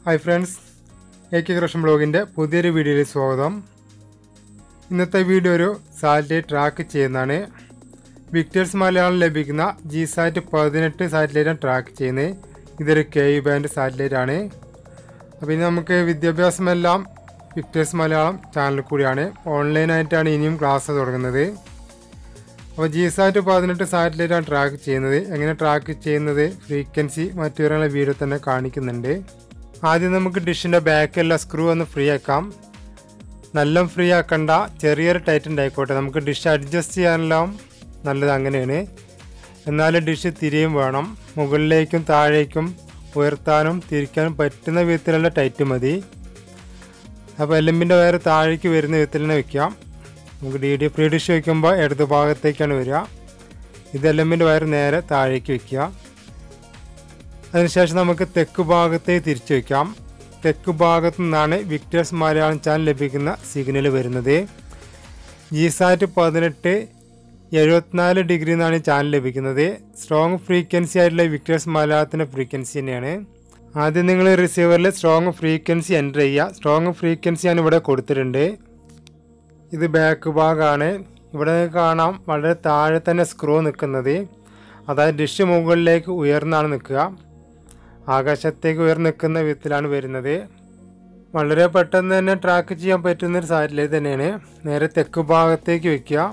hi friends A K Krishnan ബ്ലോഗിൻ്റെ പുതിയൊരു വീഡിയോയിൽ സ്വാഗതം ഇന്നത്തെ വീഡിയോ ഒരു സാറ്റലൈറ്റ് ട്രാക്ക് ചെയ്യുന്നതാണ് വിക്ടേഴ്സ് മലയാളം ലഭിക്കുന്ന ജി സാറ്റ് പതിനെട്ട് സാറ്റലൈറ്റാണ് ട്രാക്ക് ചെയ്യുന്നത് ഇതൊരു കെ യു ബാൻഡ് സാറ്റലൈറ്റ് ആണ് അപ്പോൾ ഇനി നമുക്ക് വിദ്യാഭ്യാസമെല്ലാം വിക്ടേഴ്സ് മലയാളം ചാനലിൽ കൂടിയാണ് ഓൺലൈനായിട്ടാണ് ഇനിയും ക്ലാസ് തുടങ്ങുന്നത് അപ്പോൾ ജി സാറ്റ് പതിനെട്ട് സാറ്റലൈറ്റാണ് ട്രാക്ക് ചെയ്യുന്നത് എങ്ങനെ ട്രാക്ക് ചെയ്യുന്നത് ഫ്രീക്വൻസി മറ്റു വിവരങ്ങളെ വീഡിയോ തന്നെ കാണിക്കുന്നുണ്ട് ആദ്യം നമുക്ക് ഡിഷിൻ്റെ ബാക്കെല്ലാം സ്ക്രൂ ഒന്ന് ഫ്രീ ആക്കാം നല്ല ഫ്രീ ആക്കണ്ട ചെറിയൊരു ടൈറ്റ് ആയിക്കോട്ടെ നമുക്ക് ഡിഷ് അഡ്ജസ്റ്റ് ചെയ്യാനെല്ലാം നല്ലത് അങ്ങനെയാണ് എന്നാലും ഡിഷ് തിരിയും വേണം മുകളിലേക്കും താഴേക്കും ഉയർത്താനും തിരിക്കാനും പറ്റുന്ന വിധത്തിലുള്ള ടൈറ്റ് മതി അപ്പോൾ എല്ലമ്പിൻ്റെ വയറ് താഴേക്ക് വരുന്ന വിധത്തിൽ തന്നെ വെക്കാം നമുക്ക് ഡി ഡി ഫ്രീ ഡിഷ് വയ്ക്കുമ്പോൾ ഇടത് ഭാഗത്തേക്കാണ് വരിക ഇത് എല്ലമ്പിൻ്റെ വയറ് നേരെ താഴേക്ക് വയ്ക്കുക അതിനുശേഷം നമുക്ക് തെക്ക് ഭാഗത്തേക്ക് തിരിച്ചു വയ്ക്കാം തെക്ക് ഭാഗത്തു നിന്നാണ് വിക്ടേഴ്സ് മലയാളം ചാനൽ ലഭിക്കുന്ന സിഗ്നൽ വരുന്നത് ജി സാറ്റ് പതിനെട്ട് എഴുപത്തിനാല് ഡിഗ്രി എന്നാണ് ഈ ചാനൽ ലഭിക്കുന്നത് സ്ട്രോങ് ഫ്രീക്വൻസി ആയിട്ടുള്ള വിക്ടേഴ്സ് മലയാളത്തിൻ്റെ ഫ്രീക്വൻസി തന്നെയാണ് ആദ്യം നിങ്ങൾ റിസീവറിൽ സ്ട്രോങ് ഫ്രീക്വൻസി എൻ്റർ ചെയ്യുക സ്ട്രോങ് ഫ്രീക്വൻസി ഞാൻ ഇവിടെ കൊടുത്തിട്ടുണ്ട് ഇത് ബാക്ക് ഭാഗമാണ് ഇവിടെ നിങ്ങൾക്ക് കാണാം വളരെ താഴെ തന്നെ സ്ക്രൂ നിൽക്കുന്നത് അതായത് ഡിഷ് മുകളിലേക്ക് ഉയർന്നാണ് നിൽക്കുക ആകാശത്തേക്ക് ഉയർന്നു നിൽക്കുന്ന വിധത്തിലാണ് വരുന്നത് വളരെ പെട്ടെന്ന് തന്നെ ട്രാക്ക് ചെയ്യാൻ പറ്റുന്ന ഒരു സാറ്റലൈറ്റ് തന്നെയാണ് നേരെ തെക്ക് ഭാഗത്തേക്ക് വെക്കുക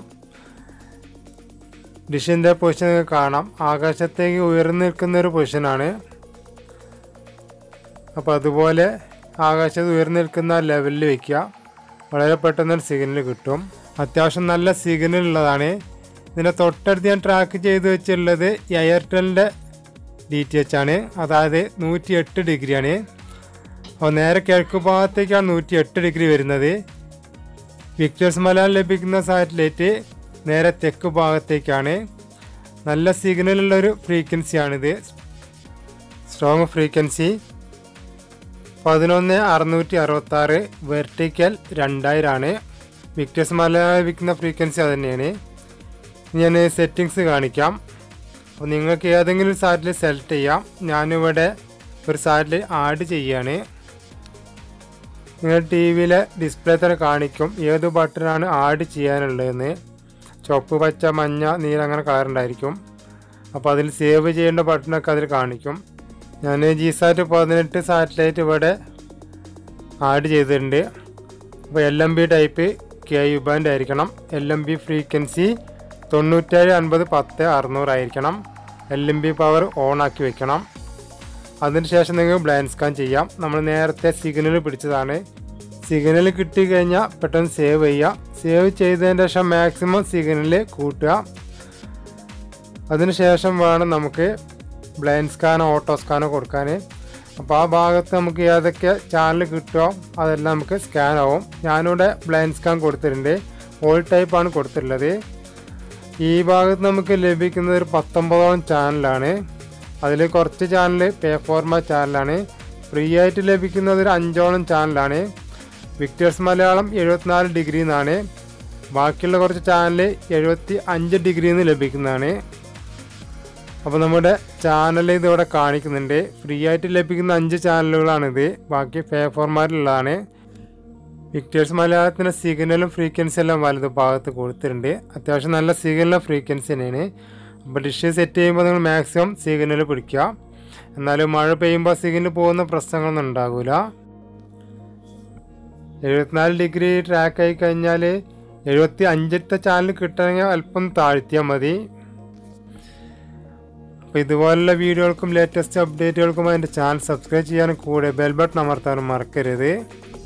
ഡിഷിൻ്റെ പൊസിഷൻ നിങ്ങൾക്ക് കാണാം ആകാശത്തേക്ക് ഉയർന്നു നിൽക്കുന്ന ഒരു പൊസിഷനാണ് അപ്പോൾ അതുപോലെ ആകാശത്ത് ഉയർന്നു നിൽക്കുന്ന ലെവലിൽ വെക്കുക വളരെ പെട്ടെന്ന് ഒരു സിഗ്നൽ കിട്ടും അത്യാവശ്യം നല്ല സിഗ്നൽ ഉള്ളതാണ് ഇതിൻ്റെ തൊട്ടടുത്ത് ഞാൻ ട്രാക്ക് ചെയ്ത് വെച്ചിട്ടുള്ളത് എയർടെലിൻ്റെ ഡി ടി എച്ച് ആണ് അതായത് നൂറ്റി എട്ട് ഡിഗ്രിയാണ് അപ്പോൾ നേരെ കിഴക്ക് ഭാഗത്തേക്കാണ് നൂറ്റി എട്ട് ഡിഗ്രി വരുന്നത് വിക്ടേഴ്സ് മലയാളം ലഭിക്കുന്ന സാറ്റലൈറ്റ് നേരെ തെക്ക് ഭാഗത്തേക്കാണ് നല്ല സിഗ്നലുള്ളൊരു ഫ്രീക്വൻസിയാണിത് സ്ട്രോങ് ഫ്രീക്വൻസി പതിനൊന്ന് അറുന്നൂറ്റി അറുപത്തി ആറ് വെർട്ടിക്കൽ രണ്ടായിരമാണ് വിക്ടേഴ്സ് മലയാളം ലഭിക്കുന്ന ഫ്രീക്വൻസി അത് തന്നെയാണ് ഞാൻ സെറ്റിങ്സ് കാണിക്കാം അപ്പോൾ നിങ്ങൾക്ക് ഏതെങ്കിലും ഒരു സാറ്റലൈറ്റ് സെലക്ട് ചെയ്യാം ഞാനിവിടെ ഒരു സാറ്റലൈറ്റ് ആഡ് ചെയ്യാണ് നിങ്ങൾ ടി വിയിലെ ഡിസ്പ്ലേ തന്നെ കാണിക്കും ഏത് ബട്ടണാണ് ആഡ് ചെയ്യാനുള്ളതെന്ന് ചുവപ്പ് പച്ച മഞ്ഞ നീല അങ്ങനെ കളർ ഉണ്ടായിരിക്കും അപ്പോൾ അതിൽ സേവ് ചെയ്യേണ്ട ബട്ടണൊക്കെ അതിൽ കാണിക്കും ഞാൻ ജി സാറ്റ് പതിനെട്ട് സാറ്റലൈറ്റ് ഇവിടെ ആഡ് ചെയ്തിട്ടുണ്ട് അപ്പോൾ L N B type K U band ആയിരിക്കണം എൽ എം ബി ഫ്രീക്വൻസി തൊണ്ണൂറ്റേഴ് അൻപത് പത്ത് അറുന്നൂറായിരിക്കണം L N B power on ആക്കി വെക്കണം അതിനുശേഷം നിങ്ങൾക്ക് ബ്ലൈൻഡ് സ്കാൻ ചെയ്യാം നമ്മൾ നേരത്തെ സിഗ്നൽ പിടിച്ചതാണ് സിഗ്നൽ കിട്ടിക്കഴിഞ്ഞാൽ പെട്ടെന്ന് സേവ് ചെയ്യുക സേവ് ചെയ്തതിന് ശേഷം മാക്സിമം സിഗ്നൽ കൂട്ടുക അതിനുശേഷം വേണം നമുക്ക് ബ്ലൈൻഡ് സ്കാനോ ഓട്ടോ സ്കാനോ കൊടുക്കാൻ അപ്പോൾ ആ ഭാഗത്ത് നമുക്ക് ഏതൊക്കെ ചാനൽ കിട്ടുമോ അതെല്ലാം നമുക്ക് സ്കാൻ ആവും ഞാനിവിടെ ബ്ലൈൻഡ് സ്കാൻ കൊടുത്തിട്ടുണ്ട് ഓൾ ടൈപ്പാണ് കൊടുത്തിട്ടുള്ളത് ഈ ഭാഗത്ത് നമുക്ക് ലഭിക്കുന്നത് ഒരു പത്തൊമ്പതോളം ചാനലാണ് അതിൽ കുറച്ച് ചാനൽ പേ ഫോർമ ചാനലാണ് ഫ്രീ ആയിട്ട് ലഭിക്കുന്നത് ഒരു അഞ്ചോളം ചാനലാണ് വിക്ടേഴ്സ് മലയാളം എഴുപത്തിനാല് ഡിഗ്രി എന്നാണ് ബാക്കിയുള്ള കുറച്ച് ചാനൽ എഴുപത്തി അഞ്ച് ഡിഗ്രിയിൽ നിന്ന് ലഭിക്കുന്നതാണ് അപ്പോൾ നമ്മുടെ ചാനൽ ഇതിവിടെ കാണിക്കുന്നുണ്ട് ഫ്രീ ആയിട്ട് ലഭിക്കുന്ന അഞ്ച് ചാനലുകളാണിത് ബാക്കി പേ ഫോർമാറ്റിലുള്ളതാണ് വിക്ടേഴ്സ് മലയാളത്തിൻ്റെ സിഗ്നലും ഫ്രീക്വൻസി എല്ലാം വലത് ഭാഗത്ത് കൊടുത്തിട്ടുണ്ട് അത്യാവശ്യം നല്ല സിഗ്നലും ഫ്രീക്വൻസി തന്നെയാണ് അപ്പോൾ ഡിഷ് സെറ്റ് ചെയ്യുമ്പോൾ നിങ്ങൾ മാക്സിമം സിഗ്നൽ പിടിക്കുക എന്നാലും മഴ പെയ്യുമ്പോൾ സിഗ്നൽ പോകുന്ന പ്രശ്നങ്ങളൊന്നും ഉണ്ടാകില്ല എഴുപത്തിനാല് ഡിഗ്രി ട്രാക്ക് ആയി കഴിഞ്ഞാൽ എഴുപത്തി അഞ്ചത്തെ ചാനൽ കിട്ടണമെങ്കിൽ അല്പം താഴ്ത്തിയാൽ മതി അപ്പോൾ ഇതുപോലുള്ള വീഡിയോകൾക്കും ലേറ്റസ്റ്റ് അപ്ഡേറ്റുകൾക്കും അതിൻ്റെ ചാനൽ സബ്സ്ക്രൈബ് ചെയ്യാനും കൂടെ ബെൽ ബട്ടൺ അമർത്താനും മറക്കരുത്